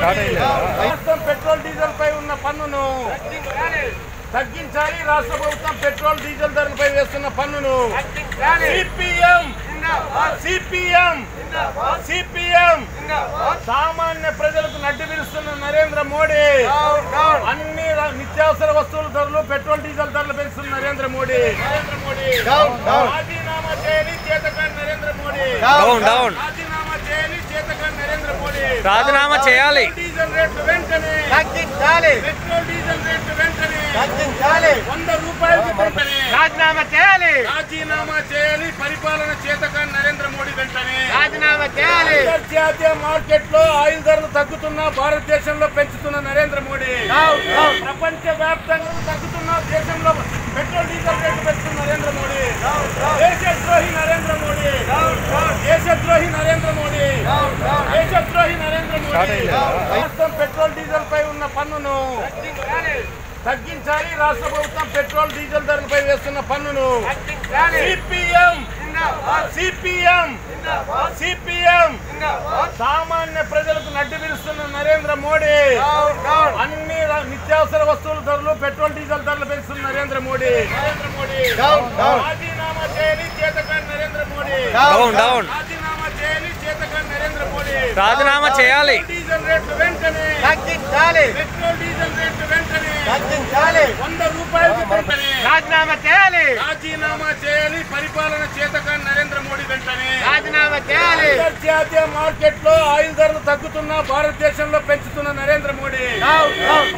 రాష్ట్రం petrol diesel పై ఉన్న పన్నును తగ్గించాలి రాష్ట్ర ప్రభుత్వం పెట్రోల్ డీజిల్ ధరలపై వేస్తున్న పన్నును సిపిఎం సిపిఎం సిపిఎం సామాన్య ప్రజలకు నడ్డి విరుస్తున్న నరేంద్ర మోడీ అన్ని ర- నిత్యావసర వస్తువుల ధరలు పెట్రోల్ డీజిల్ ధరలు పెంచుతున్న నరేంద్ర మోడీ నరేంద్ర మోడీ రాజీనామా చేయాలి చేతకాని నరేంద్ర మోడీ డౌన్, డౌన్. రాజీనామా చేయాలి చేతకాని నరేంద్ర మోడీ రాజీనామా చేయాలి. పెట్రోల్ డీజిల్ రేట్లు వెంటనే తగ్గించాలి పెట్రోల్ డీజిల్ రేట్లు వెంటనే తగ్గించాలి వంద రూపాయలకి వెంటనే రాజీనామా చేయాలి రాజీనామా చేయాలి పరిపాలన చేతకాని నరేంద్ర మోడీ వెంటనే రాజీనామా చేయాలి అంతర్జాతీయ మార్కెట్ లో ఆయిల్ ధరలు తగ్గుతున్న భారతదేశంలో పెంచుతున్న నరేంద్ర మోడీ డౌన్, డౌన్. ప్రపంచ వ్యాప్తంగా తగ్గుతున్న దేశంలో పెట్రోల్ డీజిల్ రేట్లు పెంచుతున్న నరేంద్ర మోడీ దేశద్రోహి నరేంద్ర మోడీ దేశద్రోహి నరేంద్ర మోడీ దేశద్రోహి నరేంద్ర మోడీ రాష్ట్రం పెట్రోల్ డీజిల్ పై ఉన్న పన్నును తగ్గించాలి రాష్ట్ర ప్రభుత్వం పెట్రోల్ డీజిల్ ధరలపై వేస్తున్న పన్నును సిపిఎం సిపిఎం సిపిఎం సామాన్య ప్రజలకు నడ్డి విరుస్తున్న నరేంద్ర మోడీ అన్ని ర- నిత్యావసర వస్తువుల ధరలు పెట్రోల్ డీజిల్ ధరలు పెంచుతున్న నరేంద్ర మోడీ నరేంద్ర మోడీ డౌన్, డౌన్. రాజీనామా చేయాలి చేతకాని నరేంద్ర మోడీ డౌన్, డౌన్. రాజీనామా చేయాలి చేతకాని నరేంద్ర మోడీ రాజీనామా చేయాలి పెట్రోల్ డీజిల్ రేట్లు వెంటనే తగ్గించాలి పెట్రోల్ డీజిల్ రేట్లు వెంటనే తగ్గించాలి వంద రూపాయలకి వెంటనే రాజీనామా చేయాలి రాజీనామా చేయాలి పరిపాలన చేతకాని నరేంద్ర మోడీ వెంటనే రాజీనామా చేయాలి అంతర్జాతీయ మార్కెట్ లో ఆయిల్ ధరలు తగ్గుతున్న భారతదేశంలో పెంచుతున్న నరేంద్ర మోడీ డౌన్, డౌన్.